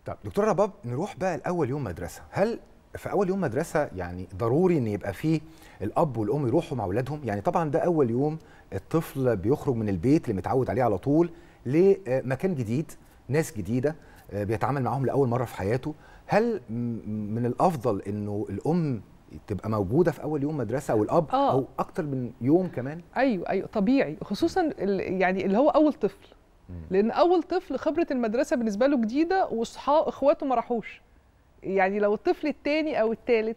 طب دكتور رباب نروح بقى لاول يوم مدرسه هل في اول يوم مدرسه يعني ضروري ان يبقى فيه الاب والام يروحوا مع اولادهم يعني طبعا ده اول يوم الطفل بيخرج من البيت اللي متعود عليه على طول لمكان جديد ناس جديده آه، بيتعامل معاهم لاول مره في حياته هل م- من الافضل انه الام تبقى موجوده في اول يوم مدرسه او الاب آه. او اكتر من يوم كمان ايوه ايوه طبيعي خصوصا ال- يعني اللي هو اول طفل لان اول طفل خبره المدرسه بالنسبه له جديده واصحاب اخواته ما راحوش يعني لو الطفل الثاني او الثالث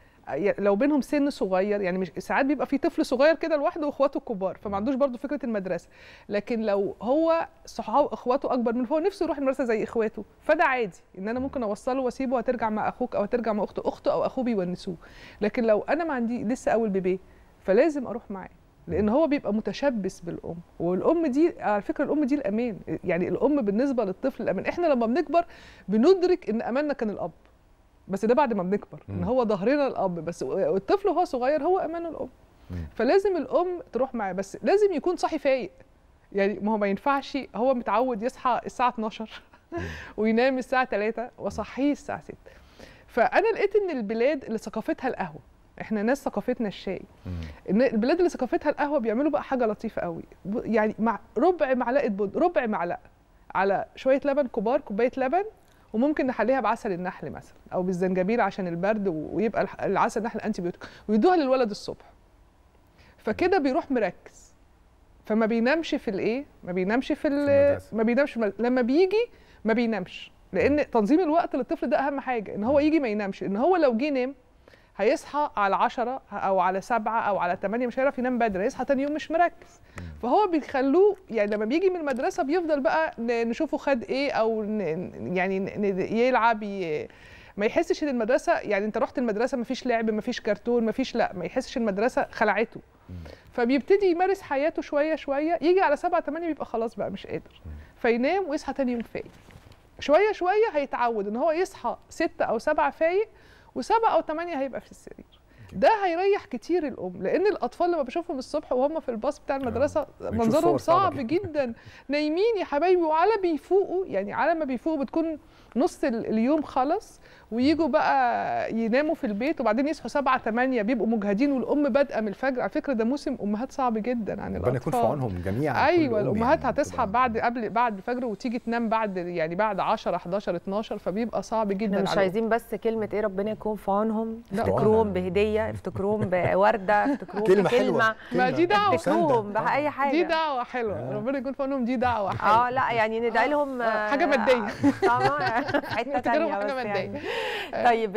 لو بينهم سن صغير يعني مش ساعات بيبقى في طفل صغير كده لوحده واخواته كبار فما عندوش برضو فكره المدرسه لكن لو هو صحاب اخواته اكبر منه فهو نفسه يروح المدرسه زي اخواته فده عادي ان انا ممكن اوصله واسيبه هترجع مع اخوك او هترجع مع اخته اخته او اخوه بيونسوه لكن لو انا ما عندي لسه اول بيبي فلازم اروح معاه لان هو بيبقى متشبث بالام والام دي على فكره الام دي الامان يعني الام بالنسبه للطفل الامان احنا لما بنكبر بندرك ان اماننا كان الاب بس ده بعد ما بنكبر ان مم. هو ظهرنا الاب بس والطفل وهو صغير هو امان الام مم. فلازم الام تروح معاه بس لازم يكون صاحي فايق يعني ما هو ما ينفعش هو متعود يصحى الساعه 12 وينام الساعه 3 واصحيه الساعه 6 فانا لقيت ان البلاد اللي ثقافتها القهوه احنا ناس ثقافتنا الشاي ان البلاد اللي ثقافتها القهوه بيعملوا بقى حاجه لطيفه قوي ب- يعني مع ربع معلقه بن ربع معلقه على شويه لبن كبار كوبايه لبن وممكن نحليها بعسل النحل مثلا او بالزنجبيل عشان البرد و- ويبقى الح- العسل النحل انتي بيوتيك ويدوها للولد الصبح فكده بيروح مركز فما بينامش في الايه ما بينامش في, ال- المدرسة. ما بينامش في المد- لما بيجي ما بينامش لان تنظيم الوقت للطفل ده اهم حاجه ان هو يجي ما ينامش ان هو لو جه نام هيصحى على 10 او على 7 او على 8 مش هيعرف ينام بدري هيصحى تاني يوم مش مركز فهو بيخلوه يعني لما بيجي من المدرسه بيفضل بقى ن- نشوفه خد ايه او ن- يعني ن- ن- يلعب ي- ما يحسش ان المدرسه يعني انت رحت المدرسه ما فيش لعب ما فيش كرتون ما فيش لا ما يحسش المدرسه خلعته فبيبتدي يمارس حياته شويه شويه يجي على 7 8 بيبقى خلاص بقى مش قادر فينام ويصحى تاني يوم فايق شويه شويه هيتعود ان هو يصحى 6 او 7 فايق وسبعة او 8 هيبقى في السرير ده هيريح كتير الام لان الاطفال لما بشوفهم الصبح وهم في الباص بتاع المدرسه بنشوف منظرهم صور صعبة صعب جدا نايمين يا حبايبي وعلى بيفوقوا يعني على ما بيفوقوا بتكون نص ال- اليوم خلص ويجوا بقى يناموا في البيت وبعدين يصحوا 7 8 بيبقوا مجهدين والام بادئه من الفجر على فكره ده موسم امهات صعب جدا عن ربنا يكون في الاطفال عونهم جميعا كل ايوه أم الامهات يعني هتصحى بتبقى- بعد قبل بعد الفجر وتيجي تنام بعد يعني بعد 10 11 12 فبيبقى صعب جدا احنا مش على عايزين بس كلمه ايه ربنا يكون في عونهم لا. افتكروهم بهديه افتكروهم بورده افتكروهم كلمه بكلمه حلوه ما دي دعوة. افتكروهم باي حاجه دي دعوه حلوه آه. ربنا يكون في عونهم دي دعوه حلوه اه لا يعني ندعي لهم آه، حاجة مادية. طبعا حته نفتكرهم تانية حاجة بس مادية. يعني طيب